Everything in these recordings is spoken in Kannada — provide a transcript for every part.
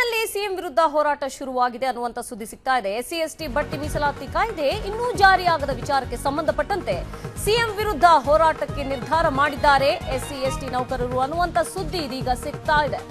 ಬೆನ್ನಲ್ಲೇ ಸಿಎಂ ವಿರುದ್ಧ ಹೋರಾಟ ಶುರುವಾಗಿದೆ ಅನ್ನುವಂತ ಸುದ್ದಿ ಸಿಗ್ತಾ ಇದೆ ಎಸ್ಸಿ ಎಸ್ಟಿ ಬಡ್ತಿ ಮೀಸಲಾತಿ ಕಾಯ್ದೆ ಇನ್ನೂ ಜಾರಿಯಾಗದ ವಿಚಾರಕ್ಕೆ ಸಂಬಂಧಪಟ್ಟಂತೆ ಸಿಎಂ ವಿರುದ್ಧ ಹೋರಾಟಕ್ಕೆ ನಿರ್ಧಾರ ಮಾಡಿದ್ದಾರೆ ಎಸ್ಸಿ ಎಸ್ಟಿ ನೌಕರರು ಅನ್ನುವಂತ ಸುದ್ದಿ ಇದೀಗ ಸಿಗ್ತಾ ಇದೆ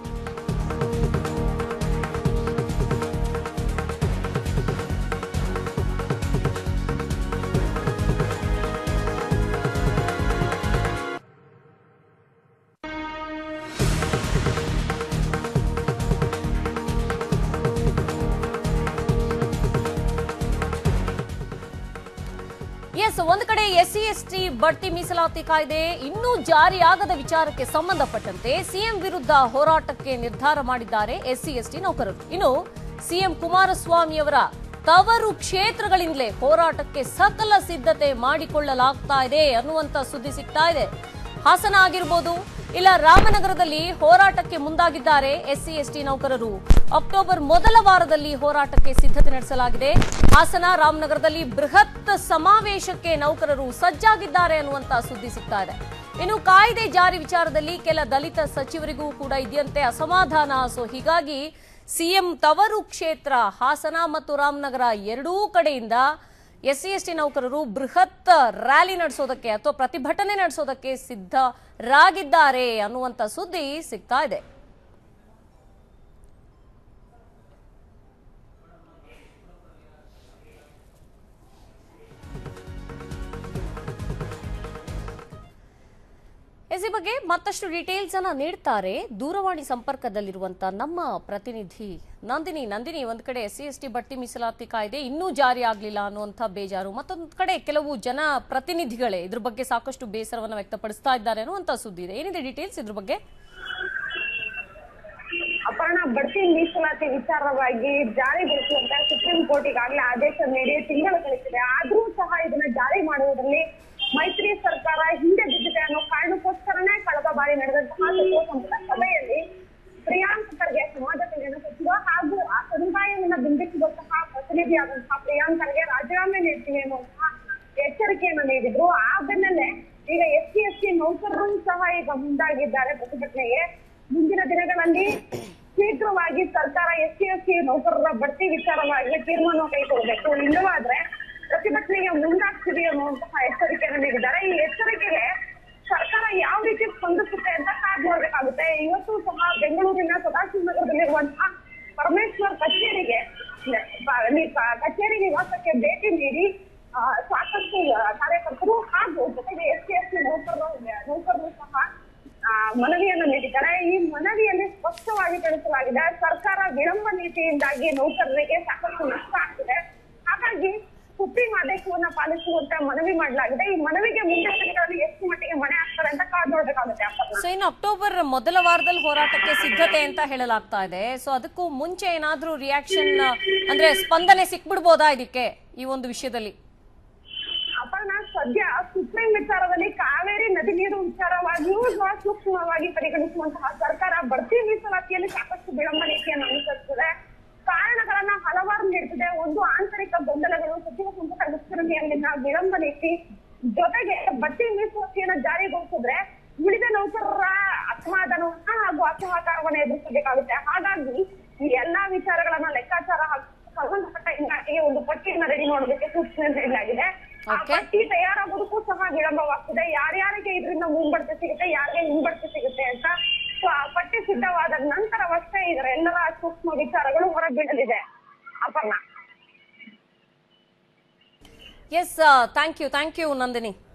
ಎಸ್ ಒಂದು ಕಡೆ ಎಸ್ಸಿ ಎಸ್ಟಿ ಬಡ್ತಿ ಮೀಸಲಾತಿ ಕಾಯ್ದೆ ಇನ್ನೂ ಜಾರಿಯಾಗದ ವಿಚಾರಕ್ಕೆ ಸಂಬಂಧಪಟ್ಟಂತೆ ಸಿಎಂ ವಿರುದ್ಧ ಹೋರಾಟಕ್ಕೆ ನಿರ್ಧಾರ ಮಾಡಿದ್ದಾರೆ ಎಸ್ಸಿ ಎಸ್ಟಿ ನೌಕರರು ಇನ್ನು ಸಿಎಂ ಕುಮಾರಸ್ವಾಮಿಯವರ ತವರು ಕ್ಷೇತ್ರಗಳಿಂದಲೇ ಹೋರಾಟಕ್ಕೆ ಸಕಲ ಸಿದ್ಧತೆ ಮಾಡಿಕೊಳ್ಳಲಾಗ್ತಾ ಇದೆ ಅನ್ನುವಂತ ಸುದ್ದಿ ಸಿಗ್ತಾ ಇದೆ ಹಾಸನ ಆಗಿರ್ಬೋದು ಇಲ್ಲ ರಾಮನಗರದಲ್ಲಿ ಹೋರಾಟಕ್ಕೆ ಮುಂದಾಗಿದ್ದಾರೆ ಎಸ್ಸಿ ಎಸ್ಟಿ ನೌಕರರು ಅಕ್ಟೋಬರ್ ಮೊದಲ ವಾರದಲ್ಲಿ ಹೋರಾಟಕ್ಕೆ ಸಿದ್ಧತೆ ನಡೆಸಲಾಗಿದೆ ಹಾಸನ ರಾಮನಗರದಲ್ಲಿ ಬೃಹತ್ ಸಮಾವೇಶಕ್ಕೆ ನೌಕರರು ಸಜ್ಜಾಗಿದ್ದಾರೆ ಅನ್ನುವಂತ ಸುದ್ದಿ ಸಿಗ್ತಾ ಇದೆ ಇನ್ನು ಕಾಯ್ದೆ ಜಾರಿ ವಿಚಾರದಲ್ಲಿ ಕೆಲ ದಲಿತ ಸಚಿವರಿಗೂ ಕೂಡ ಇದೆಯಂತೆ ಅಸಮಾಧಾನ ಸೊ ಹೀಗಾಗಿ ಸಿಎಂ ತವರು ಕ್ಷೇತ್ರ ಹಾಸನ ಮತ್ತು ರಾಮನಗರ ಎರಡೂ ಕಡೆಯಿಂದ ಎಸ್ಸಿ ಎಸ್ಟಿ ನೌಕರರು ಬೃಹತ್ ರ್ಯಾಲಿ ನಡೆಸೋದಕ್ಕೆ ಅಥವಾ ಪ್ರತಿಭಟನೆ ನಡೆಸೋದಕ್ಕೆ ಸಿದ್ಧರಾಗಿದ್ದಾರೆ ಅನ್ನುವಂತ ಸುದ್ದಿ ಸಿಗ್ತಾ ಇದೆ ಎಸ್ ಈ ಬಗ್ಗೆ ಮತ್ತಷ್ಟು ಡೀಟೇಲ್ಸ್ ಅನ್ನ ನೀಡ್ತಾರೆ ದೂರವಾಣಿ ಸಂಪರ್ಕದಲ್ಲಿರುವಂತ ನಮ್ಮ ಪ್ರತಿನಿಧಿ ನಂದಿನಿ ನಂದಿನಿ ಒಂದ್ ಕಡೆ ಎಸ್ ಸಿ ಎಸ್ ಟಿ ಬಡ್ತಿ ಮೀಸಲಾತಿ ಕಾಯ್ದೆ ಇನ್ನೂ ಜಾರಿ ಆಗ್ಲಿಲ್ಲ ಅನ್ನುವಂಥ ಬೇಜಾರು ಮತ್ತೊಂದ್ ಕಡೆ ಕೆಲವು ಜನ ಪ್ರತಿನಿಧಿಗಳೇ ಇದ್ರ ಬಗ್ಗೆ ಸಾಕಷ್ಟು ಬೇಸರವನ್ನ ವ್ಯಕ್ತಪಡಿಸ್ತಾ ಇದ್ದಾರೆ ಅನ್ನುವಂತ ಸುದ್ದಿ ಇದೆ ಏನಿದೆ ಡೀಟೇಲ್ಸ್ ಇದ್ರ ಬಗ್ಗೆ ಅಪರ್ಣ ಬಡ್ತಿ ಮೀಸಲಾತಿ ವಿಚಾರವಾಗಿ ಜಾರಿಗೊಳಿಸುವಂತ ಸುಪ್ರೀಂ ಕೋರ್ಟ್ ಈಗಾಗಲೇ ಆದೇಶ ನೀಡಿ ತಿಂಗಳು ಕಳಿಸಿದೆ ಆದ್ರೂ ಸಹ ಇದನ್ನ ಜಾರಿ ಮಾಡುವುದರಲ್ಲಿ ಮೈತ್ರಿ ಸರ್ಕಾರ ಹಿಂದೆ ಬಿದ್ದಿದೆ ಅನ್ನೋ ಕಾರಣಕ್ಕೋಸ್ಕರನೇ ಕಳೆದ ಬಾರಿ ನಡೆದಂತಹ ಸಚಿವ ಸಂಪುಟ ಸಭೆಯಲ್ಲಿ ಪ್ರಿಯಾಂಕ್ ಖರ್ಗೆ ಸಮಾಜ ಕಲ್ಯಾಣ ಸಚಿವ ಹಾಗೂ ಆ ಸಮುದಾಯವನ್ನ ಬಿಂಬಿಸುವಂತಹ ಪ್ರತಿನಿಧಿಯಾದಂತಹ ಪ್ರಿಯಾಂಕ್ ಖರ್ಗೆ ರಾಜೀನಾಮೆ ನೀಡ್ತೀವಿ ಎನ್ನುವಂತಹ ಎಚ್ಚರಿಕೆಯನ್ನು ನೀಡಿದ್ರು ಆ ಬೆನ್ನಲ್ಲೇ ಈಗ ಎಸ್ ಸಿ ಎಸ್ ಟಿ ನೌಕರರು ಸಹ ಈಗ ಮುಂದಾಗಿದ್ದಾರೆ ಪ್ರತಿಭಟನೆಗೆ ಮುಂದಿನ ದಿನಗಳಲ್ಲಿ ಶೀಘ್ರವಾಗಿ ಸರ್ಕಾರ ಎಸ್ ಸಿ ಎಸ್ ಟಿ ನೌಕರರ ಬಡ್ತಿ ವಿಚಾರವಾಗಿ ತೀರ್ಮಾನ ಕೈಗೊಳ್ಳಬೇಕು ಇಲ್ಲವಾದ್ರೆ ಪ್ರತಿಭಟನೆಗೆ ಮುಂದಾಗ್ತೀವಿ ಅನ್ನುವಂತಹ ಎಚ್ಚರಿಕೆಯನ್ನು ನೀಡಿದ್ದಾರೆ ಈ ಎಚ್ಚರಿಕೆಗೆ ಸರ್ಕಾರ ಯಾವ ರೀತಿ ಸ್ಪಂದಿಸುತ್ತೆ ಅಂತ ಕಾದ್ ನೋಡ್ಬೇಕಾಗುತ್ತೆ ಇವತ್ತು ಸಹ ಬೆಂಗಳೂರಿನ ಸದಾಶಿವನಗರದಲ್ಲಿರುವಂತಹ ಪರಮೇಶ್ವರ್ ಕಚೇರಿಗೆ ಪ- ನಿ- ಕ- ಕಚೇರಿ ನಿವಾಸಕ್ಕೆ ಭೇಟಿ ನೀಡಿ ಆ, ಸಾಕಷ್ಟು ಕಾರ್ಯಕರ್ತರು ಹಾಗೂ ಜೊತೆಗೆ ಎಸ್ ಸಿ ಎಸ್ ಟಿ ನೌಕರರು ನೌಕರರು ಸಹ ಆ, ಮನವಿಯನ್ನು ನೀಡಿದ್ದಾರೆ ಈ ಮನವಿಯಲ್ಲಿ ಸ್ಪಷ್ಟವಾಗಿ ತಿಳಿಸಲಾಗಿದೆ ಸರ್ಕಾರ ವಿಳಂಬ ನೀತಿಯಿಂದಾಗಿ ನೌಕರರಿಗೆ ಸಾಕಷ್ಟು ನಷ್ಟ ಆಗ್ತಿದೆ ಹಾಗಾಗಿ ಸುಪ್ರೀಂ ಆದೇಶವನ್ನ ಪಾಲಿಸುವಂತ ಮನವಿ ಮಾಡಲಾಗಿದೆ ಈ ಮನವಿಗೆ ಮುಂದಿನ ದಿನಗಳಲ್ಲಿ ಎಷ್ಟು ಮಟ್ಟಿಗೆ ಮನೆ ಆಗ್ತಾರೆ ಅಂತ ಕಾದ್ ನೋಡ್ಬೇಕಾಗುತ್ತೆ ಅಪ್ಪಣ್ಣ. ಸೊ ಇನ್ನು ಅಕ್ಟೋಬರ್ ಮೊದಲ ವಾರದಲ್ಲಿ ಹೋರಾಟಕ್ಕೆ ಸಿದ್ಧತೆ ಅಂತ ಹೇಳಲಾಗ್ತಾ ಇದೆ ಸೊ ಅದಕ್ಕೂ ಮುಂಚೆ ಏನಾದ್ರೂ ರಿಯಾಕ್ಷನ್ ಅಂದ್ರೆ ಸ್ಪಂದನೆ ಸಿಕ್ಬಿಡ್ಬೋದಾ ಇದಕ್ಕೆ ಈ ಒಂದು ವಿಷಯದಲ್ಲಿ ಅಪರ್ಣ ಸದ್ಯ ಸುಪ್ರೀಂ ವಿಚಾರದಲ್ಲಿ ಕಾವೇರಿ ನದಿ ನೀರು ವಿಚಾರವಾಗಿಯೂ ಸಹ ಸೂಕ್ಷ್ಮವಾಗಿ ಪರಿಗಣಿಸುವಂತಹ ಸರ್ಕಾರ ಬಡ್ತಿ ಮೀಸಲಾತಿಯಲ್ಲಿ ಸಾಕಷ್ಟು ವಿಳಂಬ ನೀತಿಯನ್ನು ಅನುಸರಿಸಿದೆ ಕಾರಣಗಳನ್ನ ಹಲವಾರು ನೀಡುತ್ತಿದೆ ಒಂದು ಆಂತರಿಕ ಗೊಂದಲಗಳು ಸಚಿವ ಸಂಪುಟ ವಿಸ್ತರಣೆಯಲ್ಲಿನ ವಿಳಂಬ ನೀತಿ ಜೊತೆಗೆ ಬಡ್ತಿ ಮೀಸಲಾತಿಯನ್ನ ಜಾರಿಗೊಳಿಸಿದ್ರೆ ಉಳಿದ ನೌಕರರ ಅಸಮಾಧಾನವನ್ನ ಹಾಗೂ ಅಸಹಕಾರವನ್ನ ಎದುರಿಸಬೇಕಾಗುತ್ತೆ ಹಾಗಾಗಿ ಈ ಎಲ್ಲಾ ವಿಚಾರಗಳನ್ನ ಲೆಕ್ಕಾಚಾರ ಹಾಕಿ ಸಂಬಂಧಪಟ್ಟ ಇಲಾಖೆಗೆ ಒಂದು ಪಟ್ಟಿಯನ್ನ ರೆಡಿ ಮಾಡೋದಕ್ಕೆ ಸೂಚನೆ ನೀಡಲಾಗಿದೆ ಆ Okay. ಪಟ್ಟಿ ತಯಾರಾಗೋದಕ್ಕೂ ಸಹ ವಿಳಂಬವಾಗ್ತಿದೆ ಯಾರ್ಯಾರಿಗೆ ಇದರಿಂದ ಮುಂಬಡ್ತಿ ಸಿಗುತ್ತೆ ಯಾರಿಗೆ ಹಿಂಬಡ್ತಿ ಸಿಗುತ್ತೆ ಅಂತ ಸೊ ಆ ಪಟ್ಟಿ ಸಿದ್ಧವಾದ ನಂತರವಷ್ಟೇ ಇದರ ಎಲ್ಲರ ಸೂಕ್ಷ್ಮ ವಿಚಾರಗಳು ಹೊರಬೀಳಲಿದೆ Aparna S thank you thank you Nandini